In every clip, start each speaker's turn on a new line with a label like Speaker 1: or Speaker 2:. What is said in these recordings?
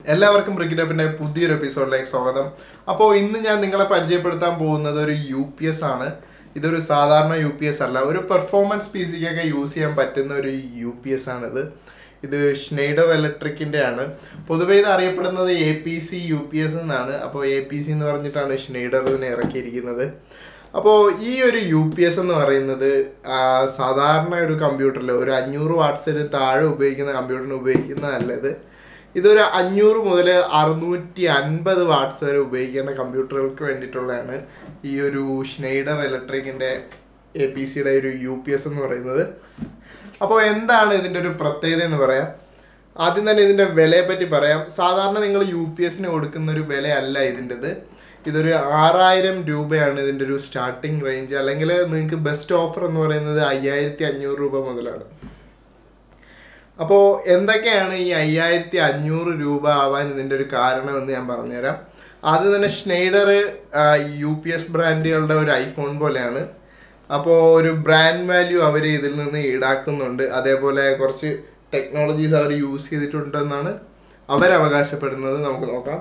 Speaker 1: എല്ലാവർക്കും ബ്രിക്കിഡപ്പിന്റെ പുതിയൊരു എപ്പിസോഡിലേക്ക് സ്വാഗതം അപ്പോൾ ഇന്ന് ഞാൻ നിങ്ങളെ പരിചയപ്പെടുത്താൻ പോകുന്നത് ഒരു യു പി എസ് ആണ് ഇതൊരു സാധാരണ യു പി എസ് അല്ല ഒരു പെർഫോമൻസ് പി സിക്കൊക്കെ യൂസ് ചെയ്യാൻ പറ്റുന്ന ഒരു യു പി എസ് ആണിത് ഇത് ഷ്നെയ്ഡർ ഇലക്ട്രിക്കിന്റെ ആണ് പൊതുവേ ഇത് അറിയപ്പെടുന്നത് A P C U P S എന്നാണ് അപ്പോൾ എ പി സി എന്ന് പറഞ്ഞിട്ടാണ് ഷ്നെയ്ഡർ ഇതിനെ ഇറക്കിയിരിക്കുന്നത് അപ്പോൾ ഈ ഒരു യു പി എസ് എന്ന് പറയുന്നത് ആ, സാധാരണ ഒരു കമ്പ്യൂട്ടറിൽ ഒരു അഞ്ഞൂറ് വാട്ട്സിന് താഴെ ഉപയോഗിക്കുന്ന കമ്പ്യൂട്ടറിന് ഉപയോഗിക്കുന്നതല്ല ഇത് ഇതൊരു അഞ്ഞൂറ് മുതൽ അറുന്നൂറ്റി അൻപത് വാട്ട്സ് വരെ ഉപയോഗിക്കേണ്ട കമ്പ്യൂട്ടറുകൾക്ക് വേണ്ടിയിട്ടുള്ളതാണ് ഈ ഒരു ഷ്നെയ്ഡർ ഇലക്ട്രിക്കിൻ്റെ എ പി സിയുടെ ഒരു യു പി എസ് എന്ന് പറയുന്നത് അപ്പോൾ എന്താണ് ഇതിൻ്റെ ഒരു പ്രത്യേകത എന്ന് പറയാം ആദ്യം തന്നെ ഇതിൻ്റെ വിലയെ പറ്റി പറയാം സാധാരണ നിങ്ങൾ യു പി എസിന് കൊടുക്കുന്ന ഒരു വിലയല്ല ഇതിൻ്റെത് ഇതൊരു ആറായിരം രൂപയാണ് ഇതിൻ്റെ ഒരു സ്റ്റാർട്ടിംഗ് റേഞ്ച് അല്ലെങ്കിൽ നിങ്ങൾക്ക് ബെസ്റ്റ് ഓഫർ എന്ന് പറയുന്നത് അയ്യായിരത്തി അഞ്ഞൂറ് രൂപ മുതലാണ് അപ്പോൾ എന്തൊക്കെയാണ് ഈ അയ്യായിരത്തി അഞ്ഞൂറ് രൂപ ആവാൻ ഇതിൻ്റെ ഒരു കാരണമെന്ന് ഞാൻ പറഞ്ഞുതരാം ആദ്യം തന്നെ ഷ്നെയ്ഡർ യു പി എസ് ബ്രാൻഡുകളുടെ ഒരു ഐഫോൺ പോലെയാണ് അപ്പോൾ ഒരു ബ്രാൻഡ് വാല്യൂ അവർ ഇതിൽ നിന്ന് ഈടാക്കുന്നുണ്ട് അതേപോലെ കുറച്ച് ടെക്നോളജീസ് അവർ യൂസ് ചെയ്തിട്ടുണ്ടെന്നാണ് അവർ അവകാശപ്പെടുന്നത് നമുക്ക് നോക്കാം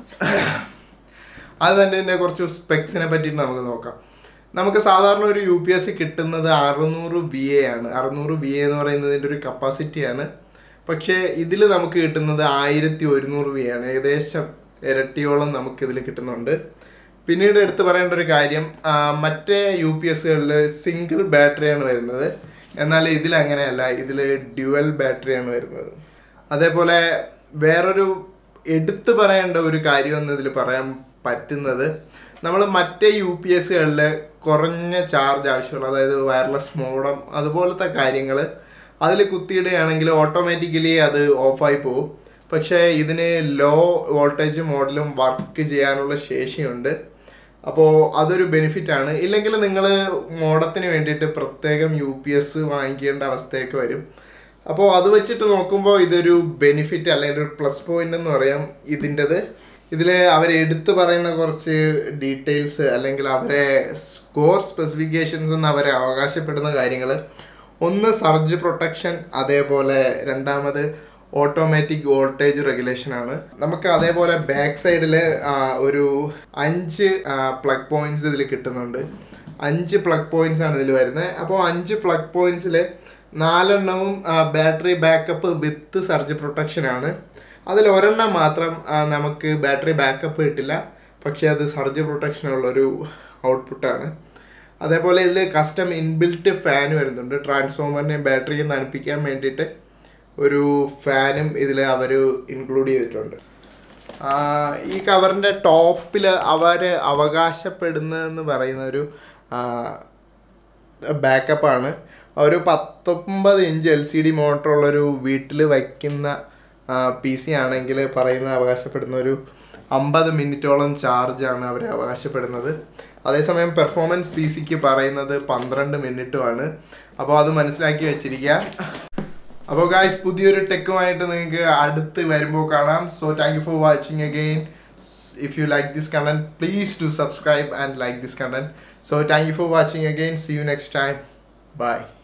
Speaker 1: അത് തന്നെ ഇതിൻ്റെ കുറച്ച് സ്പെക്സിനെ പറ്റിയിട്ട് നമുക്ക് നോക്കാം നമുക്ക് സാധാരണ ഒരു യു പി എസ് സി കിട്ടുന്നത് അറുന്നൂറ് ബി എ ആണ് അറുന്നൂറ് ബി എ എന്ന് പറയുന്നതിൻ്റെ ഒരു കപ്പാസിറ്റിയാണ് പക്ഷേ ഇതിൽ നമുക്ക് കിട്ടുന്നത് ആയിരത്തി ഒരുന്നൂറ് ബി ആണ് ഏകദേശം ഇരട്ടിയോളം നമുക്ക് ഇതിൽ കിട്ടുന്നുണ്ട് പിന്നീട് എടുത്തു പറയേണ്ട ഒരു കാര്യം ആ, മറ്റേ യു പി എസുകളിൽ സിംഗിൾ ബാറ്ററിയാണ് വരുന്നത് എന്നാൽ ഇതിൽ അങ്ങനെയല്ല ഇതിൽ ഡ്യുവൽ ബാറ്ററിയാണ് വരുന്നത് അതേപോലെ വേറൊരു എടുത്തു പറയേണ്ട ഒരു കാര്യം എന്ന് ഇതിൽ പറയാൻ പറ്റുന്നത് നമ്മൾ മറ്റേ യു പി എസുകളിൽ കുറഞ്ഞ ചാർജ് ആവശ്യമുള്ള അതായത് വയർലെസ് മോഡം അതുപോലത്തെ കാര്യങ്ങൾ അതിൽ കുത്തിയിടുകയാണെങ്കിൽ ഓട്ടോമാറ്റിക്കലി അത് ഓഫായി പോകും പക്ഷേ ഇതിന് ലോ വോൾട്ടേജ് മോഡലും വർക്ക് ചെയ്യാനുള്ള ശേഷിയുണ്ട് അപ്പോൾ അതൊരു ബെനിഫിറ്റ് ആണ് ഇല്ലെങ്കിൽ നിങ്ങൾ മോഡത്തിന് വേണ്ടിയിട്ട് പ്രത്യേകം യു പി എസ് വാങ്ങിക്കേണ്ട അവസ്ഥയൊക്കെ വരും അപ്പോൾ അത് വെച്ചിട്ട് നോക്കുമ്പോൾ ഇതൊരു ബെനിഫിറ്റ് അല്ലെങ്കിൽ ഒരു പ്ലസ് പോയിന്റ് എന്ന് പറയാം ഇതിൻ്റെത് ഇതിൽ അവർ എടുത്തു പറയുന്ന കുറച്ച് ഡീറ്റെയിൽസ് അല്ലെങ്കിൽ അവരെ സ്കോർ സ്പെസിഫിക്കേഷൻസ് എന്ന് അവരെ അവകാശപ്പെടുന്ന കാര്യങ്ങൾ ഒന്ന് സർജ് പ്രൊട്ടക്ഷൻ അതേപോലെ രണ്ടാമത് ഓട്ടോമാറ്റിക് വോൾട്ടേജ് റെഗുലേഷൻ ആണ് നമുക്ക് അതേപോലെ ബാക്ക് സൈഡിൽ ഒരു അഞ്ച് പ്ലഗ് പോയിന്റ്സ് ഇതിൽ കിട്ടുന്നുണ്ട് അഞ്ച് പ്ലഗ് പോയിന്റ്സ് ആണ് ഇതിൽ വരുന്നത് അപ്പോൾ അഞ്ച് പ്ലഗ് പോയിന്റ്സിൽ നാലെണ്ണവും battery backup with surge protection ആണ് അതിൽ ഒരെണ്ണം മാത്രം ആ, നമുക്ക് ബാറ്ററി ബാക്കപ്പ് കിട്ടില്ല പക്ഷേ അത് സർജ് പ്രൊട്ടക്ഷനുള്ളൊരു ഔട്ട്പുട്ടാണ് അതേപോലെ ഇതിൽ കസ്റ്റം ഇൻബിൽറ്റ് ഫാൻ വരുന്നുണ്ട് ട്രാൻസ്ഫോമറിനെയും ബാറ്ററിയും തണുപ്പിക്കാൻ വേണ്ടിയിട്ട് ഒരു ഫാനും ഇതിൽ അവർ ഇൻക്ലൂഡ് ചെയ്തിട്ടുണ്ട് ആ, ഈ കവറിൻ്റെ ടോപ്പിൽ അവർ അവകാശപ്പെടുന്നതെന്ന് പറയുന്ന ഒരു ബാക്കപ്പാണ് ഒരു പത്തൊമ്പത് ഇഞ്ച് എൽ സി ഡി മോട്ടറുള്ളൊരു വീട്ടിൽ വയ്ക്കുന്ന പി സി ആണെങ്കിൽ പറയുന്ന അവകാശപ്പെടുന്ന ഒരു അമ്പത് മിനിറ്റോളം ചാർജാണ് അവർ അവകാശപ്പെടുന്നത് അതേസമയം പെർഫോമൻസ് പി സിക്ക് പറയുന്നത് പന്ത്രണ്ട് മിനിറ്റുമാണ് അപ്പോൾ അത് മനസ്സിലാക്കി വെച്ചിരിക്കുക അപ്പോൾ ഗായ്സ് പുതിയൊരു ടെക്കുമായിട്ട് നിങ്ങൾക്ക് അടുത്ത് വരുമ്പോൾ കാണാം so thank you for watching again if you like this content please to subscribe and like this content so thank you for watching again see you next time by